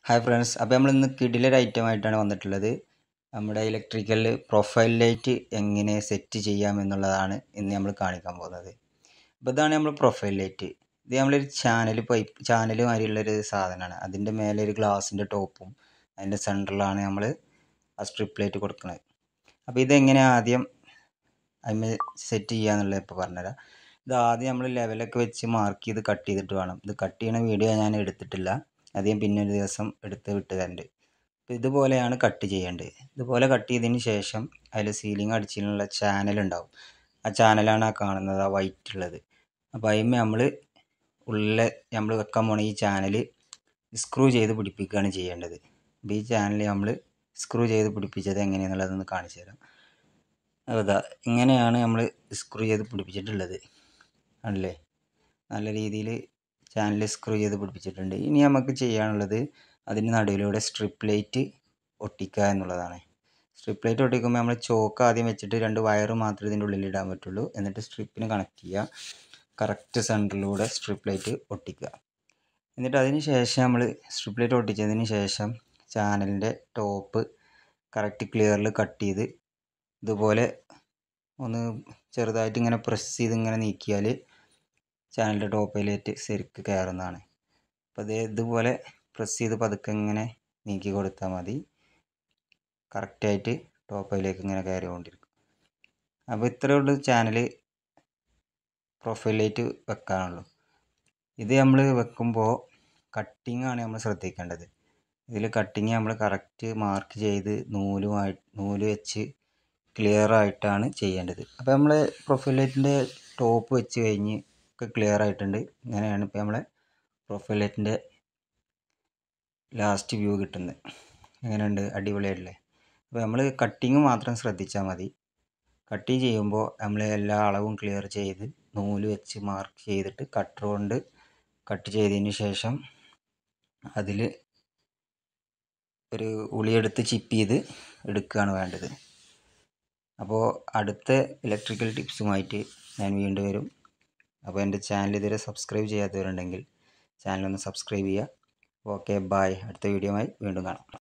hi friends അപ്പോൾ നമ്മൾ ഇന്ന് കിടിലൊരു ഐറ്റമായിട്ടാണ് വന്നിട്ടുള്ളത് നമ്മുടെ ഇലക്ട്രിക്കൽ പ്രൊഫൈൽ ലൈറ്റ് എങ്ങനെ സെറ്റ് ചെയ്യാം എന്നുള്ളതാണ് ഇന്ന് നമ്മൾ കാണിക്കാൻ പോകുന്നത് അപ്പോൾ ഇതാണ് നമ്മൾ പ്രൊഫൈൽ ലൈറ്റ് ഇത് നമ്മളൊരു ചാനൽ പൈപ്പ് ചാനൽ മാതിരിയുള്ളൊരു സാധനമാണ് അതിൻ്റെ മേലെ ഒരു ഗ്ലാസിൻ്റെ ടോപ്പും അതിൻ്റെ സെൻറ്ററിലാണ് നമ്മൾ ആ സ്ട്രിപ്പ് ലൈറ്റ് കൊടുക്കുന്നത് അപ്പോൾ ഇതെങ്ങനെ ആദ്യം അതിന് സെറ്റ് ചെയ്യുക എന്നുള്ളത് ഇപ്പോൾ പറഞ്ഞുതരാം ഇത് ആദ്യം നമ്മൾ ലെവലൊക്കെ വെച്ച് മാർക്ക് ചെയ്ത് കട്ട് ചെയ്തിട്ട് വേണം ഇത് കട്ട് ചെയ്യണ വീഡിയോ ഞാൻ എടുത്തിട്ടില്ല അത് ഞാൻ പിന്നെ ഒരു ദിവസം എടുത്ത് വിട്ട് തരുന്നുണ്ട് അപ്പോൾ ഇതുപോലെയാണ് കട്ട് ചെയ്യേണ്ടത് ഇതുപോലെ കട്ട് ചെയ്തതിന് ശേഷം അതിൽ സീലിംഗ് അടിച്ചിട്ടുള്ള ചാനൽ ഉണ്ടാവും ആ ചാനലാണ് ആ കാണുന്നത് ആ വൈറ്റ് ഉള്ളത് അപ്പോൾ അതിന്മേൽ നമ്മൾ ഉള്ളിലെ നമ്മൾ വെക്കാൻ പോണ ഈ ചാനൽ സ്ക്രൂ ചെയ്ത് പിടിപ്പിക്കുകയാണ് ചെയ്യേണ്ടത് അപ്പോൾ ഈ ചാനൽ നമ്മൾ സ്ക്രൂ ചെയ്ത് പിടിപ്പിച്ചത് എങ്ങനെയാണെന്നുള്ളതൊന്ന് കാണിച്ചു തരാം അതാ ഇങ്ങനെയാണ് നമ്മൾ സ്ക്രൂ ചെയ്ത് പിടിപ്പിച്ചിട്ടുള്ളത് ആണല്ലേ നല്ല രീതിയിൽ ചാനൽ സ്ക്രൂ ചെയ്ത് പിടിപ്പിച്ചിട്ടുണ്ട് ഇനി നമുക്ക് ചെയ്യാനുള്ളത് അതിന് നടുവിലൂടെ സ്ട്രിപ്പ് ലൈറ്റ് ഒട്ടിക്കുക എന്നുള്ളതാണ് സ്ട്രിപ്പ് ലൈറ്റ് ഒട്ടിക്കുമ്പോൾ നമ്മൾ ചോക്ക് ആദ്യം വെച്ചിട്ട് രണ്ട് വയറ് മാത്രമേ ഇതിൻ്റെ ഉള്ളിൽ ഇടാൻ പറ്റുള്ളൂ എന്നിട്ട് സ്ട്രിപ്പിന് കണക്ട് ചെയ്യുക കറക്റ്റ് സെൻറ്ററിലൂടെ സ്ട്രിപ്പ് ലൈറ്റ് ഒട്ടിക്കുക എന്നിട്ട് അതിന് ശേഷം നമ്മൾ സ്ട്രിപ്പ് ലൈറ്റ് ഒട്ടിച്ചതിന് ശേഷം ചാനലിൻ്റെ ടോപ്പ് കറക്റ്റ് ക്ലിയറിൽ കട്ട് ചെയ്ത് ഇതുപോലെ ഒന്ന് ചെറുതായിട്ട് ഇങ്ങനെ പ്രസ് ചെയ്ത് ഇങ്ങനെ നീക്കിയാൽ ചാനലിൻ്റെ ടോപ്പിലേക്ക് ശരിക്ക് കയറുന്നതാണ് അപ്പോൾ അത് ഇതുപോലെ പ്രസ് ചെയ്ത് പതുക്കെ ഇങ്ങനെ നീക്കി കൊടുത്താൽ മതി കറക്റ്റായിട്ട് ടോപ്പിലേക്ക് ഇങ്ങനെ കയറിക്കൊണ്ടിരിക്കും അപ്പോൾ ഇത്രയേ ഉള്ളൂ ചാനൽ പ്രൊഫൈലായിട്ട് വെക്കാനുള്ളൂ ഇത് നമ്മൾ വെക്കുമ്പോൾ കട്ടിങ് ആണ് നമ്മൾ ശ്രദ്ധിക്കേണ്ടത് ഇതിൽ കട്ടിങ് നമ്മൾ കറക്റ്റ് മാർക്ക് ചെയ്ത് നൂലുമായി നൂല് വെച്ച് ക്ലിയർ ആയിട്ടാണ് ചെയ്യേണ്ടത് അപ്പോൾ നമ്മൾ പ്രൊഫൈൽ ലൈറ്റിൻ്റെ ടോപ്പ് വെച്ച് കഴിഞ്ഞ് ഒക്കെ ക്ലിയർ ആയിട്ടുണ്ട് ഇങ്ങനെയാണ് ഇപ്പോൾ നമ്മളെ പ്രൊഫൈൽ ലൈറ്റിൻ്റെ ലാസ്റ്റ് വ്യൂ കിട്ടുന്നത് എങ്ങനെയുണ്ട് അടിപൊളിയായിട്ടില്ലേ അപ്പോൾ നമ്മൾ കട്ടിങ് മാത്രം ശ്രദ്ധിച്ചാൽ മതി കട്ട് ചെയ്യുമ്പോൾ നമ്മൾ എല്ലാ അളവും ക്ലിയർ ചെയ്ത് നൂല് വെച്ച് മാർക്ക് ചെയ്തിട്ട് കട്ടർ കൊണ്ട് കട്ട് ചെയ്തതിന് ശേഷം അതിൽ ഒരു ഉളിയെടുത്ത് ചിപ്പ് ചെയ്ത് എടുക്കുകയാണ് വേണ്ടത് അപ്പോൾ അടുത്ത ഇലക്ട്രിക്കൽ ടിപ്സുമായിട്ട് ഞാൻ വീണ്ടും വരും അപ്പോൾ എൻ്റെ ചാനൽ ഇതുവരെ സബ്സ്ക്രൈബ് ചെയ്യാത്തവരുണ്ടെങ്കിൽ ചാനൽ ഒന്ന് സബ്സ്ക്രൈബ് ചെയ്യുക ഓക്കെ ബായ് അടുത്ത വീഡിയോയുമായി വീണ്ടും കാണാം